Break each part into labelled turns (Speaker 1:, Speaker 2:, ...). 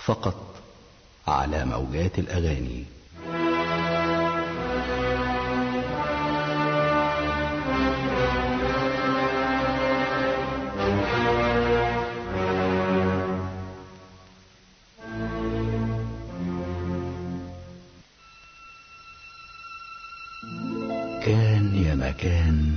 Speaker 1: فقط على موجات الأغاني كان يا مكان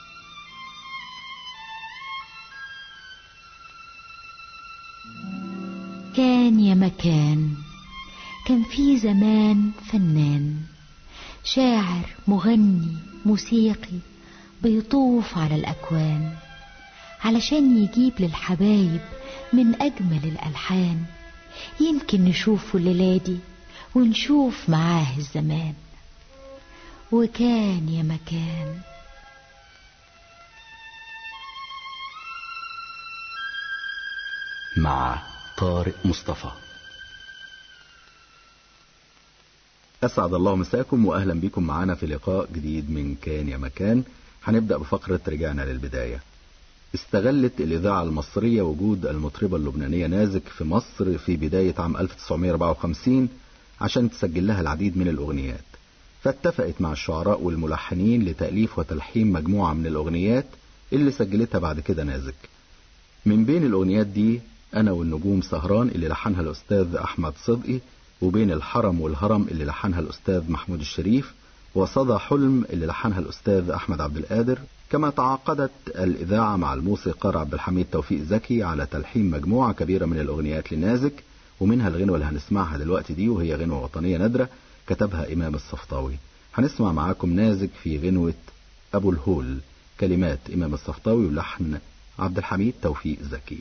Speaker 2: كان يا مكان كان في زمان فنان شاعر مغني موسيقي بيطوف على الأكوان علشان يجيب للحبايب من أجمل الألحان يمكن نشوفه الليلة دي ونشوف معاه الزمان وكان يا مكان
Speaker 1: مع طارق مصطفى
Speaker 3: أسعد الله مساكم وأهلا بكم معنا في لقاء جديد من كان يا مكان هنبدأ بفقرة رجعنا للبداية استغلت الإذاعة المصرية وجود المطربة اللبنانية نازك في مصر في بداية عام 1954 عشان تسجل لها العديد من الأغنيات فاتفقت مع الشعراء والملحنين لتأليف وتلحين مجموعة من الأغنيات اللي سجلتها بعد كده نازك من بين الأغنيات دي أنا والنجوم سهران اللي لحنها الأستاذ أحمد صدقي وبين الحرم والهرم اللي لحنها الأستاذ محمود الشريف وصدى حلم اللي لحنها الأستاذ أحمد عبد القادر كما تعاقدت الإذاعة مع الموسيقار عبد الحميد توفيق زكي على تلحين مجموعة كبيرة من الأغنيات لنازك ومنها الغنوة اللي هنسمعها دلوقتي دي وهي غنوة وطنية نادرة كتبها إمام الصفطاوي هنسمع معاكم نازك في غنوة أبو الهول كلمات إمام الصفطاوي ولحن عبد الحميد توفيق زكي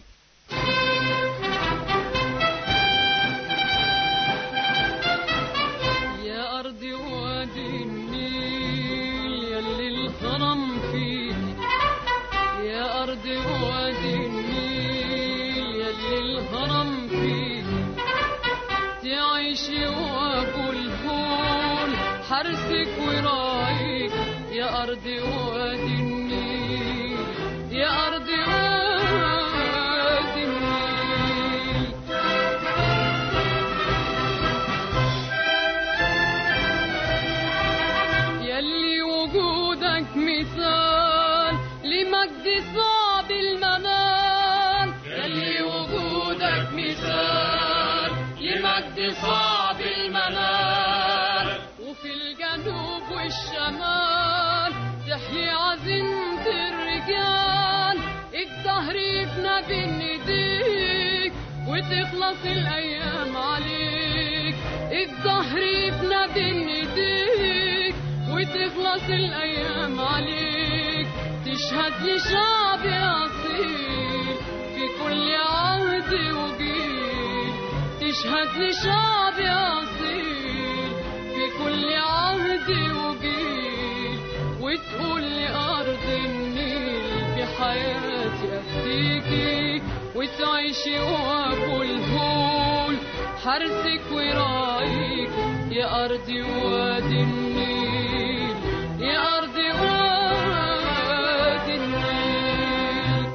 Speaker 4: يا أرض وادي النيل يلي الحرم فيه يا أرض وادي النيل يلي الهرم فيه تعيشي وأبو الهول حرسك ورايك يا أرض وادي النيل يا أرض وادي النيل يلي وجودك مثال لمجد صعب المنال يلي وجودك مثال لمجد صعب المنال وفي الجنوب والشمال تحيي عزيمة الرجال الدهر يفنى بين ايديك وتخلص الايام عليك الدهر يفنى بين ايديك وتخلص الايام عليك تشهد لشعب اصيل في كل عهد وجيل تشهد لشعب اصيل في كل عهد وجيل وتقول لأرض النيل بحياتي أفديكي وتعيشي وأبو الهول حرسك ورايك يا أرضي وادي النيل يا أرضي وادي النيل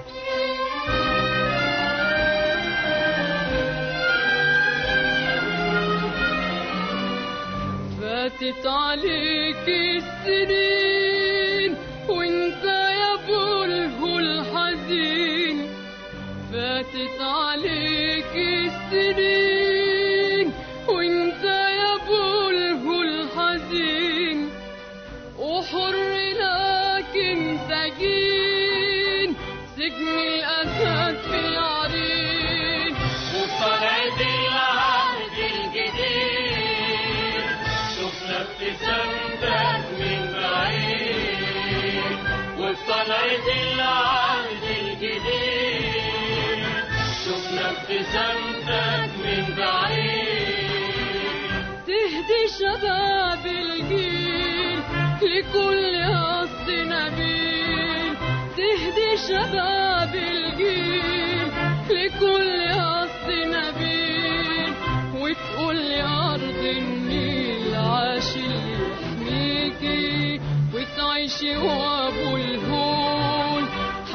Speaker 4: فاتت عليك السنين وانت يا بلهو الحزين فاتت عليك السنين وانت يا بلهو الحزين وحر لكن سجين سجن الأسد في العرين وطلعت العهد الجديد شفنا ابتسامتك من بعيد وطلعت العهد الجديد شفنا ابتسامتك من بعيد تهدي شباب الجيل لكل قصد نبيل تهدي شباب الجيل لكل قصد نبيل وتقول لأرض النيل عاش اللي يحميكي وتعيشي وأبو الهول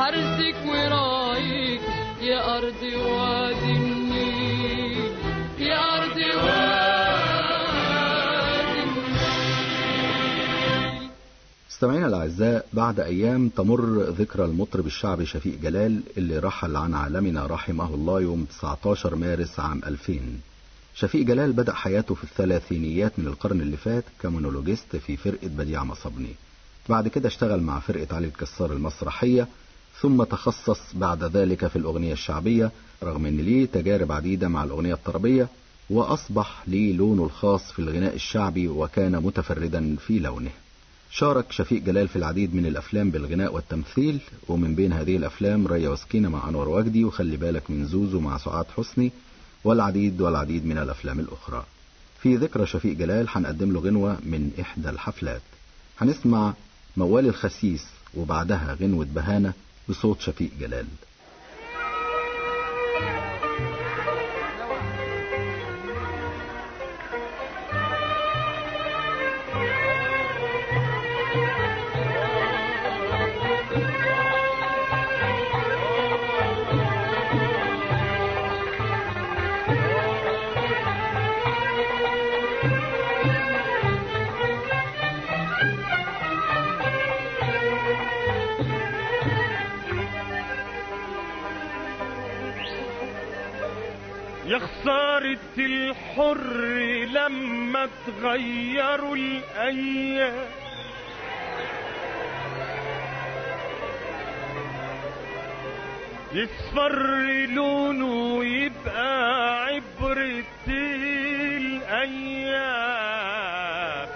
Speaker 4: حرسك ورايك يا أرض وادي النيل يا
Speaker 3: مستمعينا الأعزاء بعد أيام تمر ذكرى المطرب الشعبي شفيق جلال اللي رحل عن عالمنا رحمه الله يوم 19 مارس عام 2000 شفيق جلال بدأ حياته في الثلاثينيات من القرن اللي فات كمونولوجيست في فرقة بديع مصبني بعد كده اشتغل مع فرقة علي الكسار المسرحية ثم تخصص بعد ذلك في الأغنية الشعبية رغم أن ليه تجارب عديدة مع الأغنية الطربية وأصبح ليه لونه الخاص في الغناء الشعبي وكان متفردا في لونه شارك شفيق جلال في العديد من الأفلام بالغناء والتمثيل ومن بين هذه الأفلام ريا وسكينة مع أنور وجدي وخلي بالك من زوزو مع سعاد حسني والعديد والعديد من الأفلام الأخرى في ذكرى شفيق جلال هنقدم له غنوة من إحدى الحفلات هنسمع موال الخسيس وبعدها غنوة بهانة بصوت شفيق جلال
Speaker 5: يا خسارة الحر لما تغيروا الأيام يصفر لونه يبقى عبرة الأيام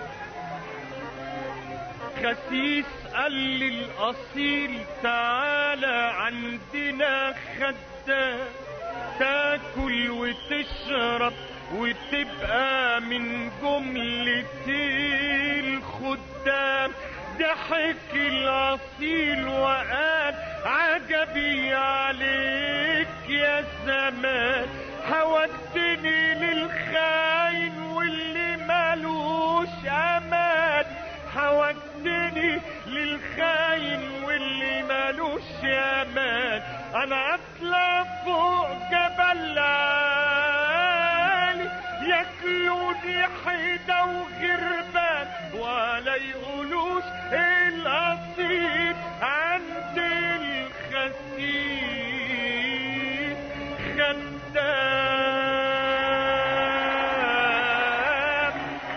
Speaker 5: خسيس قال للأصيل تعالى عندنا خدام تاكل وتشرب وتبقى من جملة الخدام ضحك الأصيل وقال عجبي عليك يا زمان حودتني للخاين واللي مالوش أمان حودتني للخاين واللي مالوش أمان أنا أطلع فوق جبل عالي ياكلوني حيدة وغربان ولا يقولوش الأصيل عند الخسيس خدام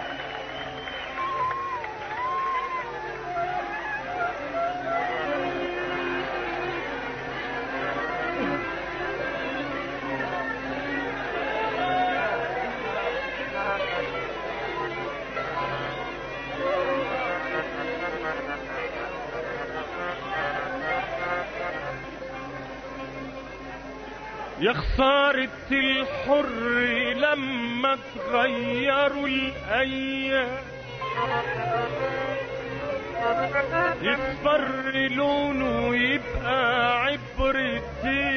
Speaker 5: يا خسارة الحر لما تغيروا الأيام يصفر لونه يبقى عبرة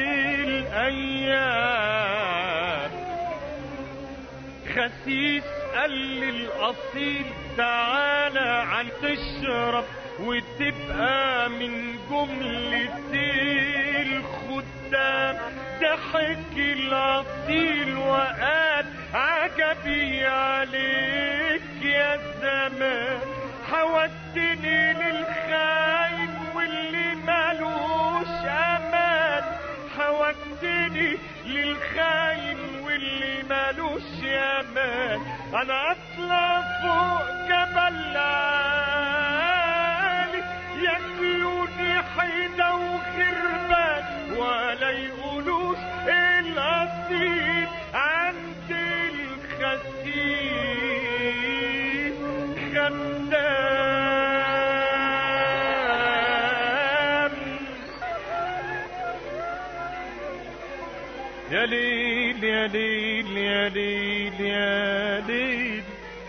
Speaker 5: الأيام خسيس قال للأصيل تعالى عن تشرب وتبقى من جملة الخدام ضحك الأصيل وقال عجبي عليك يا زمان حودتني للخاين واللي مالوش أمان حودتني للخاين واللي مالوش أمان أنا أطلع فوق جبل عالي ياكلوني حيدة وخربان ولا يقولوش الأصيل عند الخسيس خدام يا ليل يا ليل يا ليل يا ليل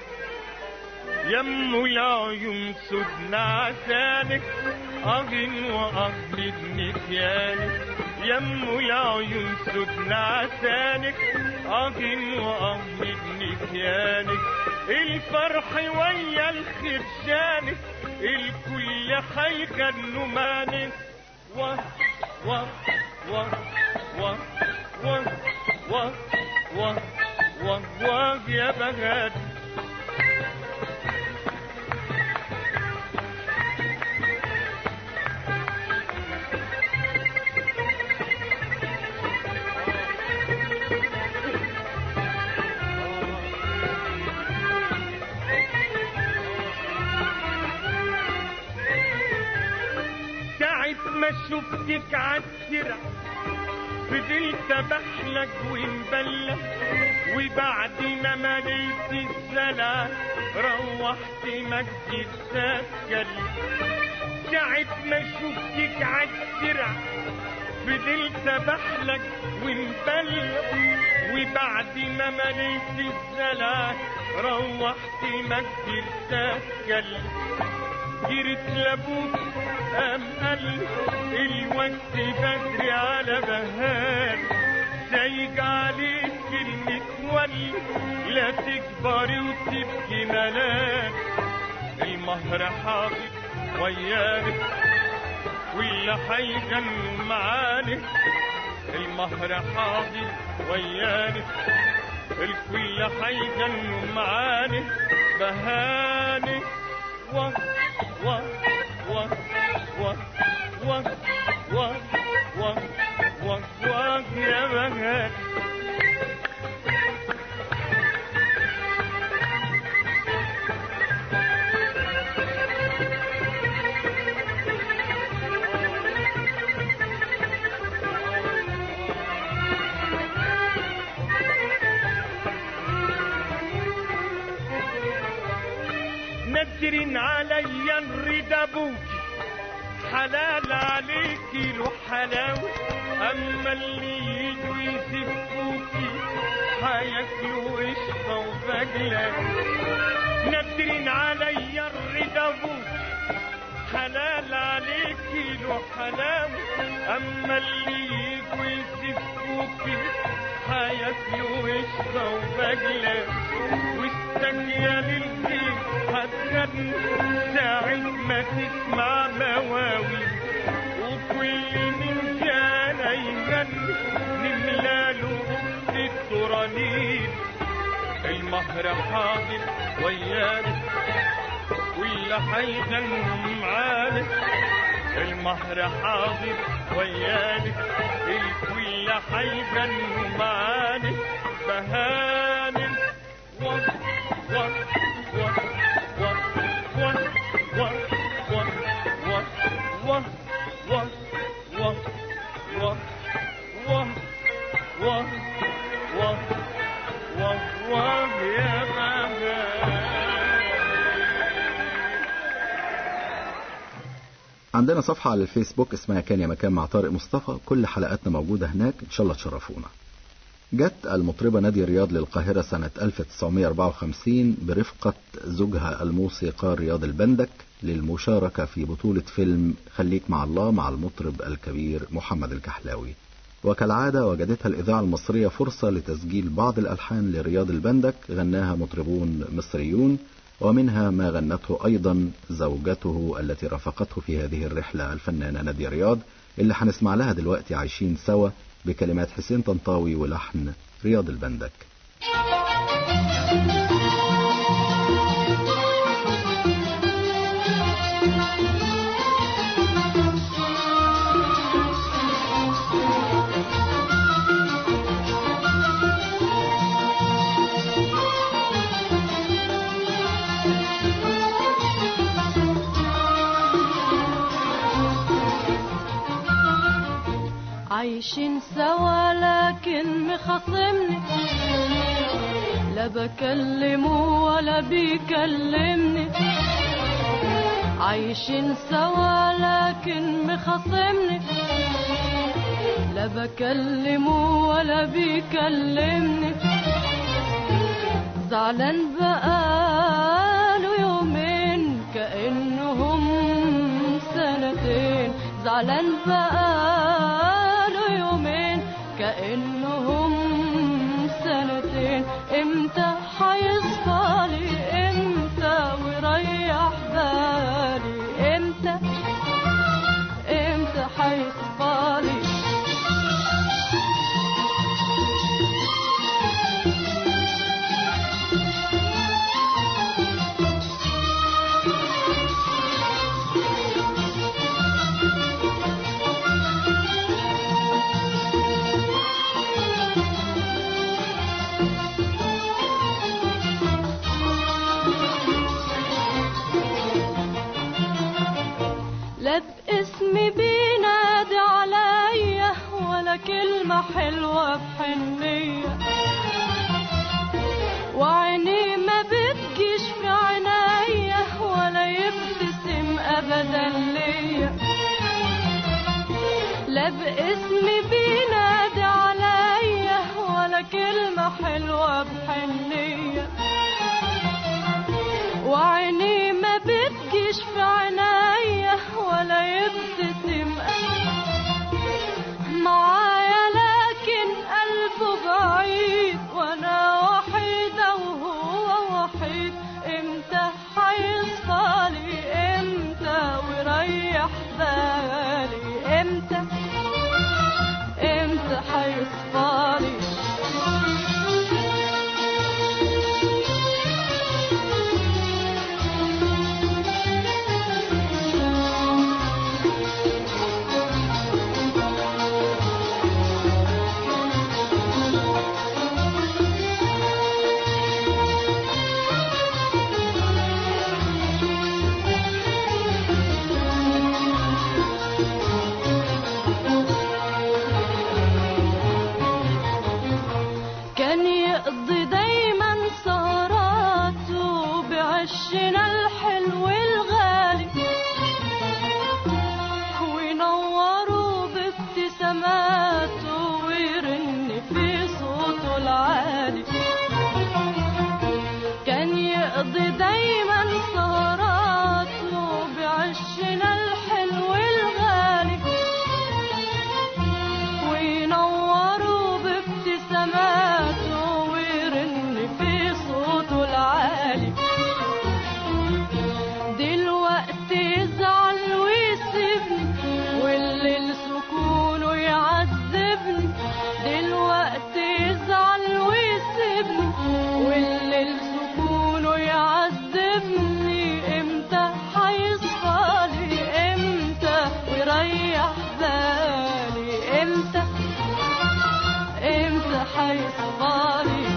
Speaker 5: يم العيون سدنا عسانك أغن وأغلب نسيانك يم العيون سدنا عسانك أغن وأغلب نسيانك الفرح ويا الخرشانك الكل حيغنوا مانك و و و و و و و و و يا بغاد شفتك عالسرع فضلت بحلك ومبلغ وبعد ما مليت الزلع روحت مجدي السكن ساعة ما شفتك عالسرع فضلت بحلك ومبلغ وبعد ما مليت الزلع روحت مجدي السكن جريت لابوك قام قال الوقت بدري على بهان سايق عليك كلمة ولي لا تكبري وتبكي ملان المهر حاضر وياك واللي حيغنوا معانا المهر حاضر ويانا الكل حيغنوا معانا بهاني و و و و و و و و و يا بهاني نجر عليا الرضا ابوكي حلال عليكي له حلاوة أما اللي يجوا يسفوكي هياكلوا قشطة وفجلة نجر عليا الرضا ابوكي حلال عليكي له حلاوة أما اللي يجوا يسفوكي هياكلوا قشطة وفجلة واستنيا للخير هتغني ساعة ما تسمع مواوي وكل من كان يغني نملاله الترانيل المهر حاضر ويانا واللي حيغنوا معانا المهر حاضر ويانا الكل حيغنوا معانا بهانم و و و و و و و و و و و و و و و و و يا بهانم
Speaker 3: عندنا صفحة على الفيسبوك اسمها كان يا مكان مع طارق مصطفى كل حلقاتنا موجودة هناك إن شاء الله تشرفونا جت المطربة نادية رياض للقاهرة سنة 1954 برفقة زوجها الموسيقار رياض البندك للمشاركة في بطولة فيلم خليك مع الله مع المطرب الكبير محمد الكحلاوي وكالعادة وجدتها الإذاعة المصرية فرصة لتسجيل بعض الألحان لرياض البندك غناها مطربون مصريون ومنها ما غنته أيضا زوجته التي رافقته في هذه الرحلة الفنانة نادية رياض اللي هنسمع لها دلوقتي عايشين سوا بكلمات حسين طنطاوي ولحن رياض البندك
Speaker 6: عايشين سوا لكن مخاصمني لا بكلمه ولا بيكلمني عايشين سوا لكن مخاصمني لا بكلمه ولا بيكلمني زعلان بقاله يومين كأنهم سنتين زعلان بقاله يومين كأنهم سنتين امتى حيصفى لي امتى ويريح بالي امتى امتى حيصفى لي حلوة بحنية وعيني ما بتجيش في عناية ولا يبتسم أبدا ليا لا باسمي بينادي عليا ولا كلمة حلوة بحنية وعيني ما بتجيش في عناية ولا يبتسم معايا لكن قلبه بعيد وانا وحيدة وهو وحيد امتى هيصفالي امتى ويريح بالي امتى امتى هيصفالي كان يقضي دايما سهراته بعشنا الحلو الغالي وينوروا بابتساماته ويرن في صوته العالي كان يقضي دايما سهراته بعشنا الحلو الغالي وينوروا بابتساماته ويرن في صوته العالي دلوقتي يزعل ويسيبني والليل سكونه يعذبني دلوقتي يزعل ويسيبني والليل سكونه يعذبني امتى هيصفالي امتى ويريح بالي امتى امتى هيصفالي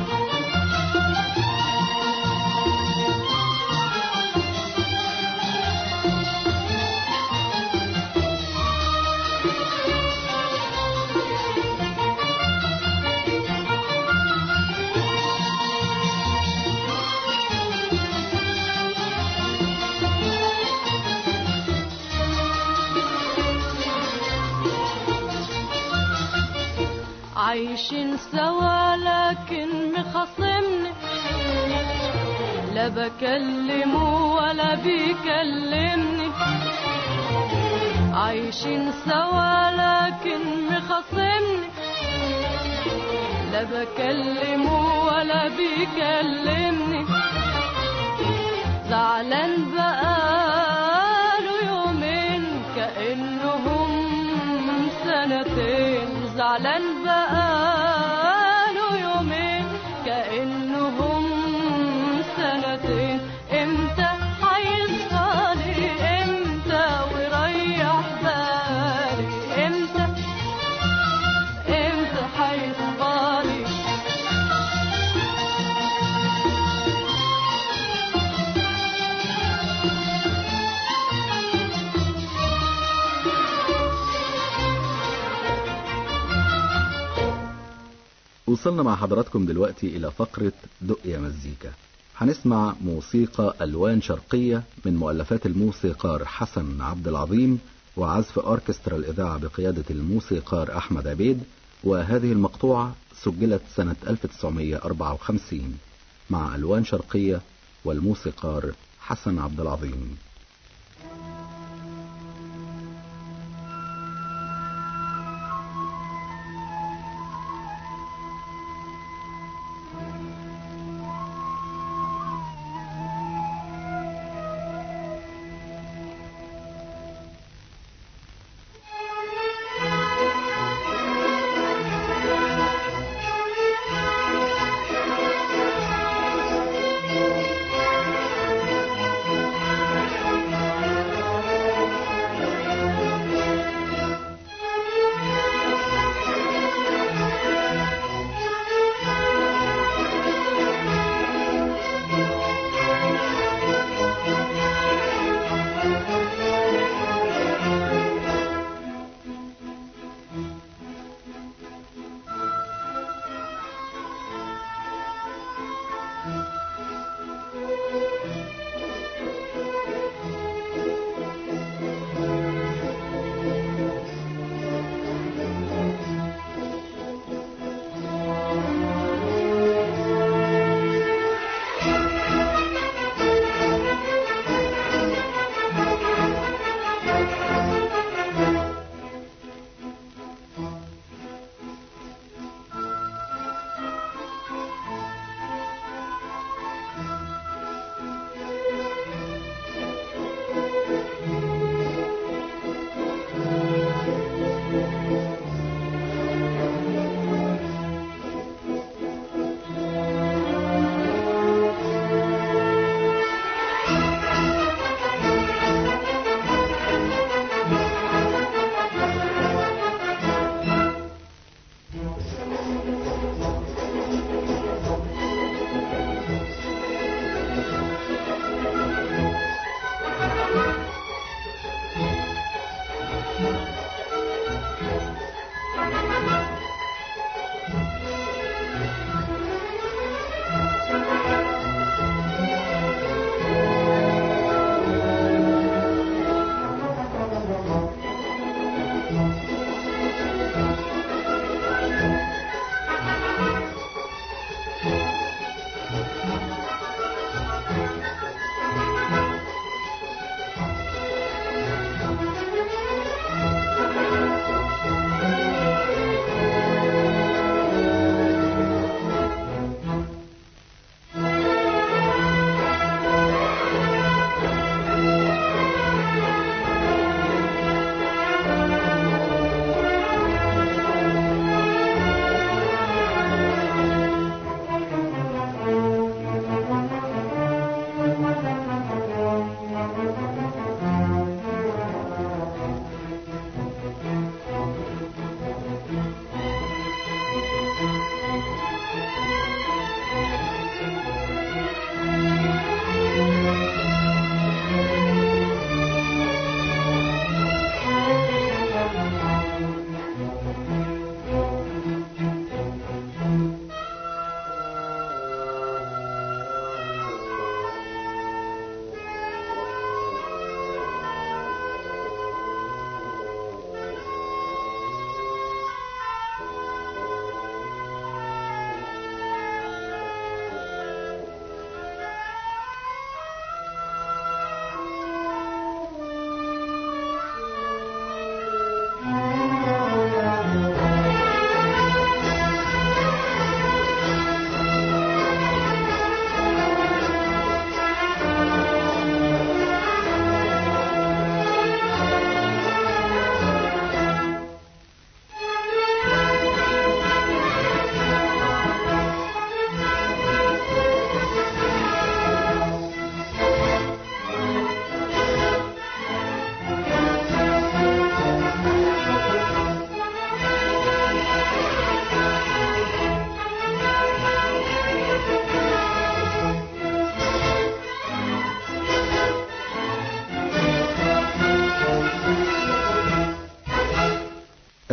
Speaker 6: عايشين سوا لكن مخاصمني لا بكلمه ولا بيكلمني عايشين سوا لكن مخاصمني لا بكلمه ولا بيكلمني زعلان بقاله يومين كأنهم سنتين زعلان بقاله يومين كأنهم سنتين امتى هيصفالي امتى ويريح بالي امتى امتى هيصفالي
Speaker 3: وصلنا مع حضراتكم دلوقتي إلى فقرة دق يا مزيكا هنسمع موسيقى ألوان شرقية من مؤلفات الموسيقار حسن عبد العظيم وعزف أوركسترا الإذاعة بقيادة الموسيقار أحمد عبيد وهذه المقطوعة سجلت سنة 1954 مع ألوان شرقية والموسيقار حسن عبد العظيم
Speaker 4: Thank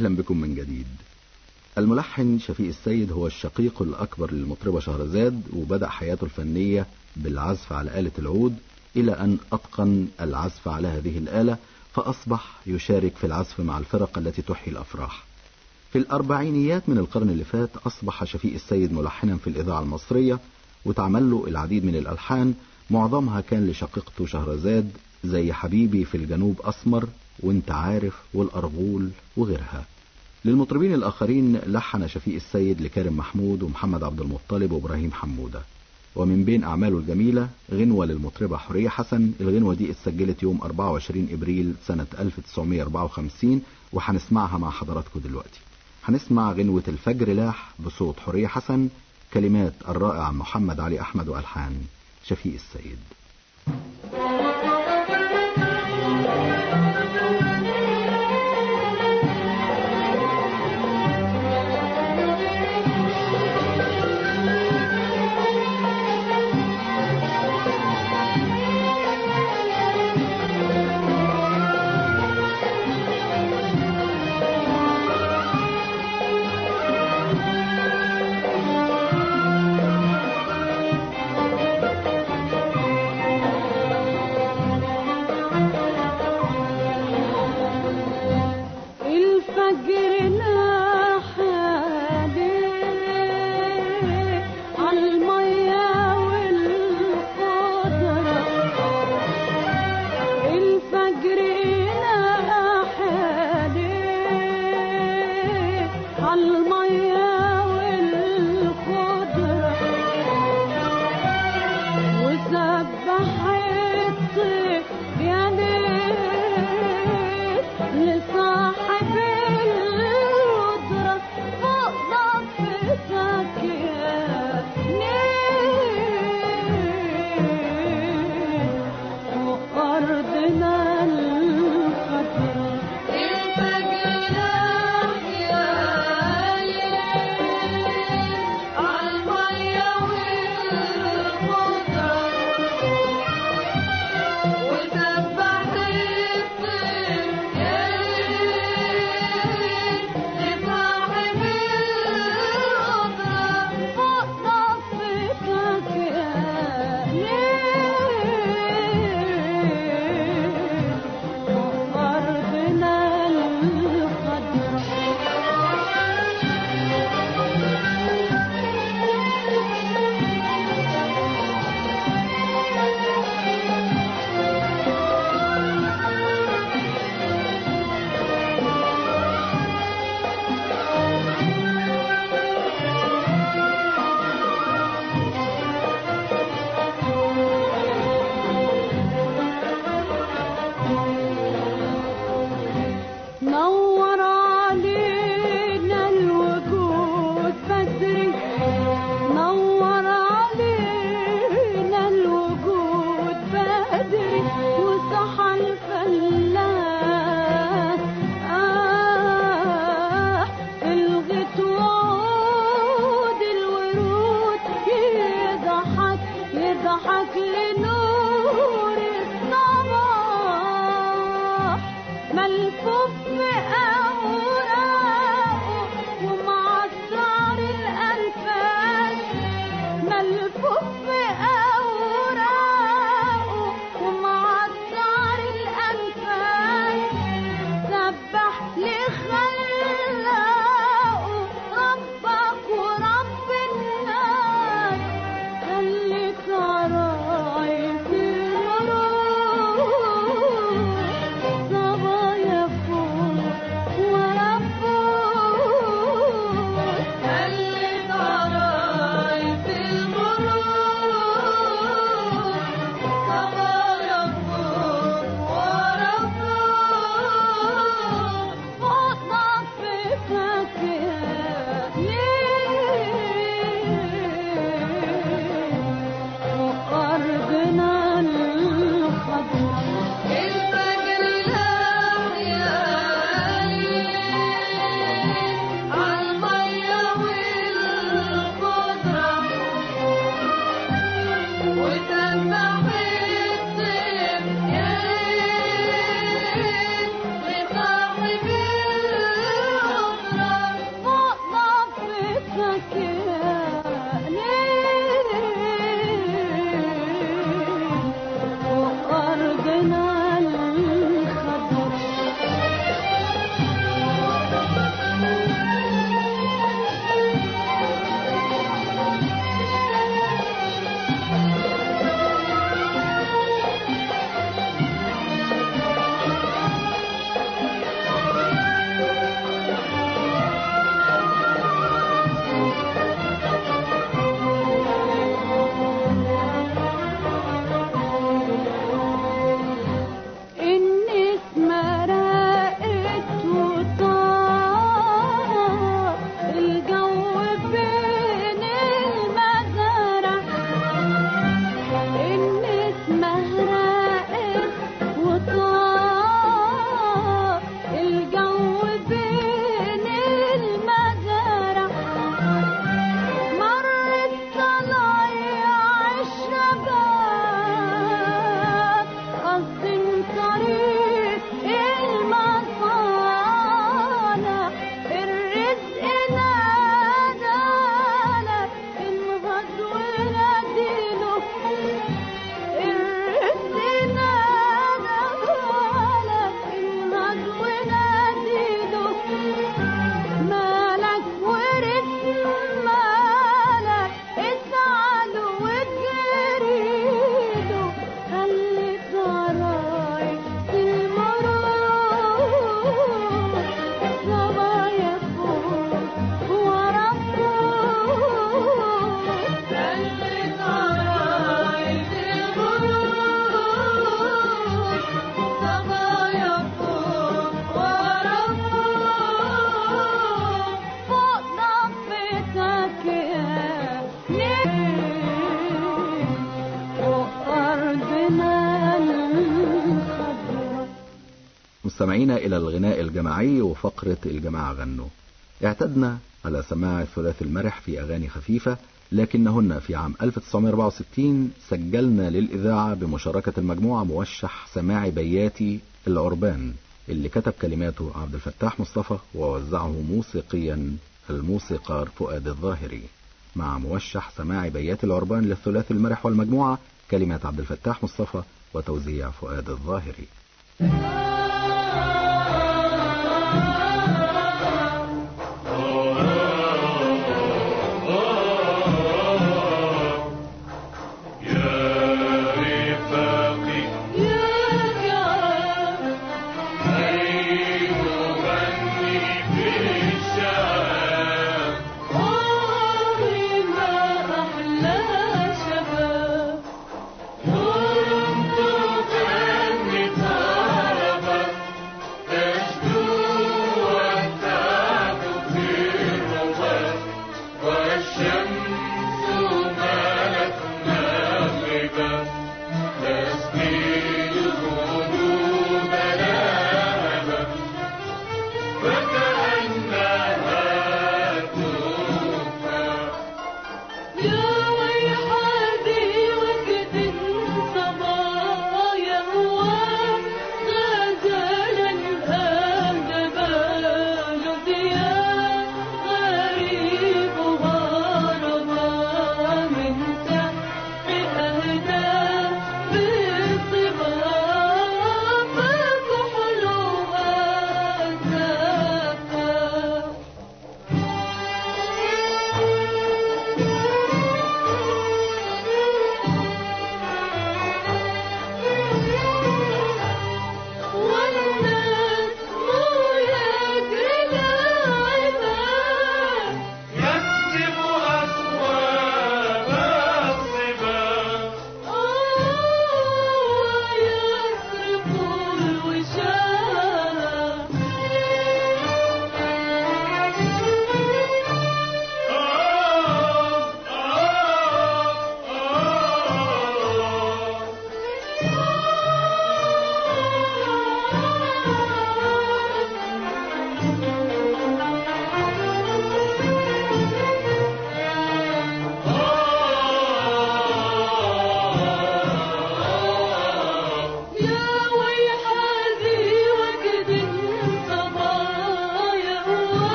Speaker 3: أهلا بكم من جديد الملحن شفيق السيد هو الشقيق الأكبر للمطربة شهرزاد وبدأ حياته الفنية بالعزف على آلة العود إلى أن أتقن العزف على هذه الآلة فأصبح يشارك في العزف مع الفرق التي تحيي الأفراح في الأربعينيات من القرن اللي فات أصبح شفيق السيد ملحنا في الإذاعة المصرية وتعمل له العديد من الألحان معظمها كان لشقيقته شهرزاد زي حبيبي في الجنوب أسمر وانت عارف والأرغول وغيرها للمطربين الآخرين لحن شفيق السيد لكارم محمود ومحمد عبد المطلب وإبراهيم حمودة ومن بين أعماله الجميلة غنوة للمطربة حورية حسن الغنوة دي اتسجلت يوم 24 إبريل سنة 1954 وهنسمعها مع حضراتكم دلوقتي هنسمع غنوة الفجر لاح بصوت حورية حسن كلمات الرائع محمد علي أحمد وألحان شفيق السيد
Speaker 6: الفجر لاح عليه عالمية والخضرة الفجر لاح عليه عالمية والخضرة وسبح الطير يا ليل لصاحب القدرة فوق ضفتك يا نيل فوق أرضنا الخضرة الفجر يا ليل عالمية والخضرة وسبح الطير يا ليل لصاحب القدرة
Speaker 3: مستمعينا إلى الغناء الجماعي وفقرة الجماعة غنوا اعتدنا على سماع الثلاث المرح في أغاني خفيفة لكنهن في عام 1964 سجلنا للإذاعة بمشاركة المجموعة موشح سماع بياتي العربان اللي كتب كلماته عبد الفتاح مصطفى ووزعه موسيقيا الموسيقار فؤاد الظاهري مع موشح سماع بيات العربان للثلاث المرح والمجموعة كلمات عبد الفتاح مصطفى وتوزيع فؤاد الظاهري
Speaker 4: كنت كان طرب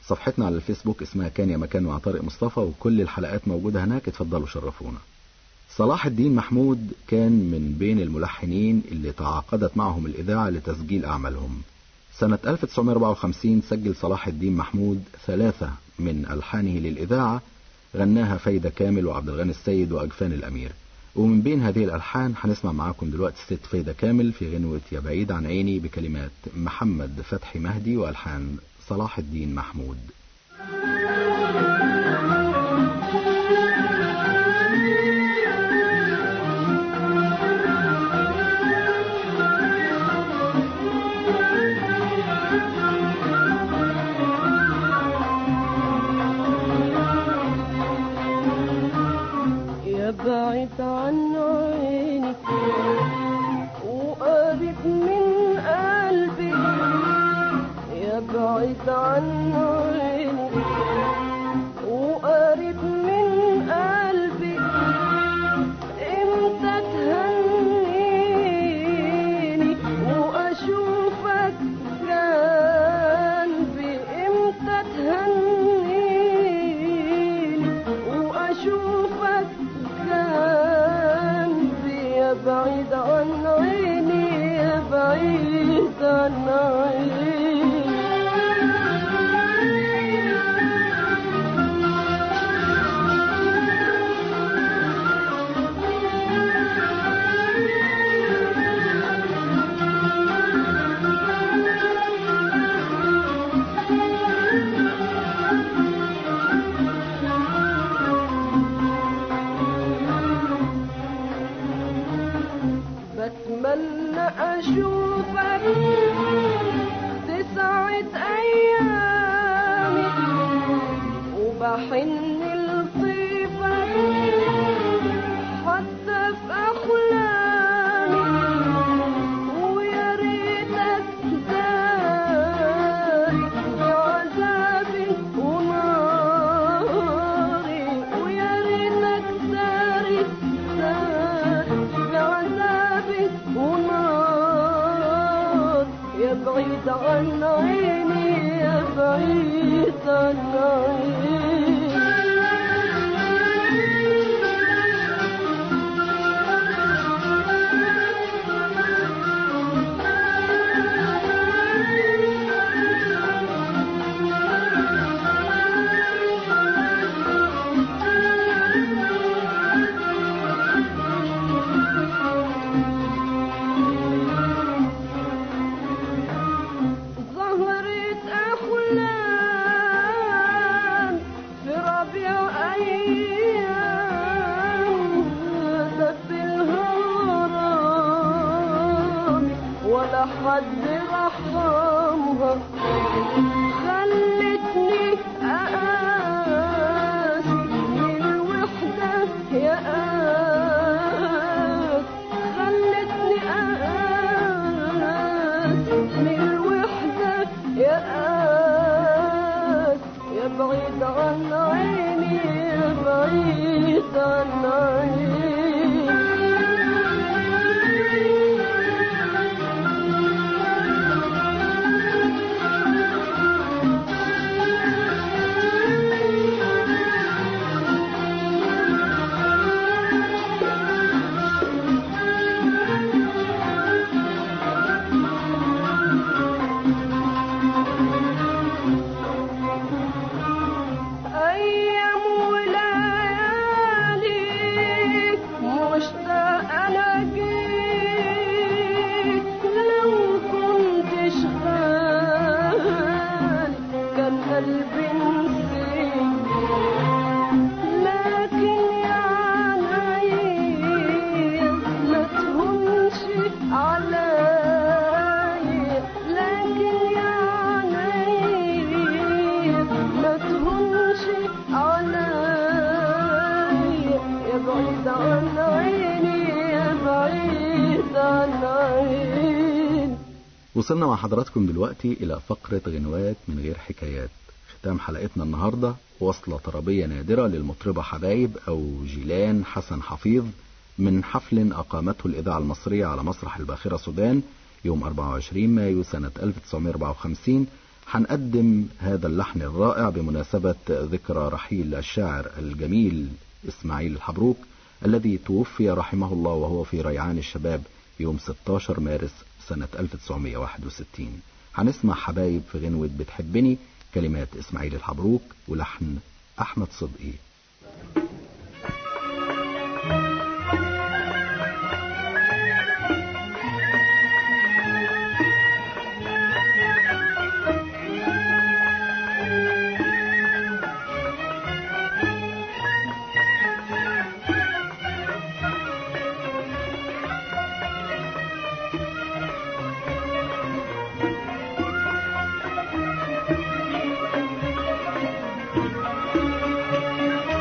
Speaker 3: صفحتنا على الفيسبوك اسمها كان يا مكان مع طارق مصطفى وكل الحلقات موجودة هناك اتفضلوا شرفونا صلاح الدين محمود كان من بين الملحنين اللي تعاقدت معهم الإذاعة لتسجيل أعمالهم سنة 1954 سجل صلاح الدين محمود ثلاثة من ألحانه للإذاعة غناها فايدة كامل وعبد الغني السيد وأجفان الأمير ومن بين هذه الألحان هنسمع معاكم دلوقتي الست فايدة كامل في غنوة يا بعيد عن عيني بكلمات محمد فتحي مهدي وألحان صلاح الدين محمود
Speaker 6: يا بعيد عن عيني وقريب من قلبي يا بعيد عن عيني وقريب من قلبي امتى تهنيني واشوفك جنبي امتى تهنيني واشوفك جنبي يا بعيد عن عيني يا بعيد عن عيني بتمنى اشوفك تسعد ايامي وبحن لطيفك حتى في احلامي ويا ريتك داري بعذابي وناري ويا ريتك داري داري بعذابي ونار يا بعيد عن عيني يا بعيد عن عيني ظهرت أحلام في ربيع أيام دب الهرام ولا حد رحمها خلتني أقاسي من الوحدة يا قاس خلتني أقاسي من الوحدة يا قاس يا بعيد عن عيني يا بعيد عن عيني أيام وليالي مشتاق ألاقيك لو كنت شغال كان قلبي نسيك لكن يا عيني ما تهونش عليا لكن يا عيني ما تهونش عليا يا بعيد عن عيني يا بعيد عن عيني
Speaker 3: وصلنا مع حضراتكم دلوقتي إلى فقرة غنوات من غير حكايات ختام حلقتنا النهاردة وصلة طربية نادرة للمطربة حبايب أو جيلان حسن حفيظ من حفل أقامته الإذاعة المصرية على مسرح الباخرة سودان يوم 24 مايو سنة 1954 هنقدم هذا اللحن الرائع بمناسبة ذكرى رحيل الشاعر الجميل إسماعيل الحبروك الذي توفي رحمه الله وهو في ريعان الشباب يوم 16 مارس سنة 1961 هنسمع حبايب في غنوة بتحبني كلمات إسماعيل الحبروك ولحن أحمد صدقي
Speaker 6: بتحبني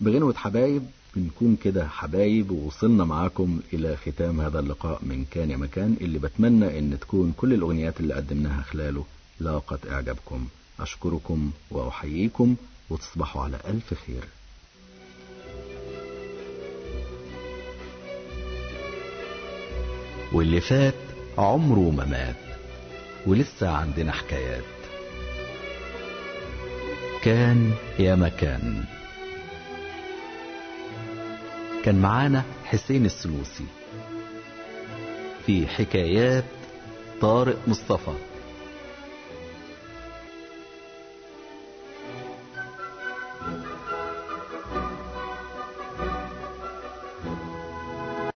Speaker 3: بغنوة حبايب بنكون كده حبايب ووصلنا معاكم إلى ختام هذا اللقاء من كان يا مكان اللي بتمنى إن تكون كل الأغنيات اللي قدمناها خلاله لاقت إعجابكم أشكركم وأحييكم وتصبحوا على ألف خير
Speaker 1: واللي فات عمره ما مات ولسه عندنا حكايات كان يا مكان كان معانا حسين السلوسي في حكايات طارق مصطفى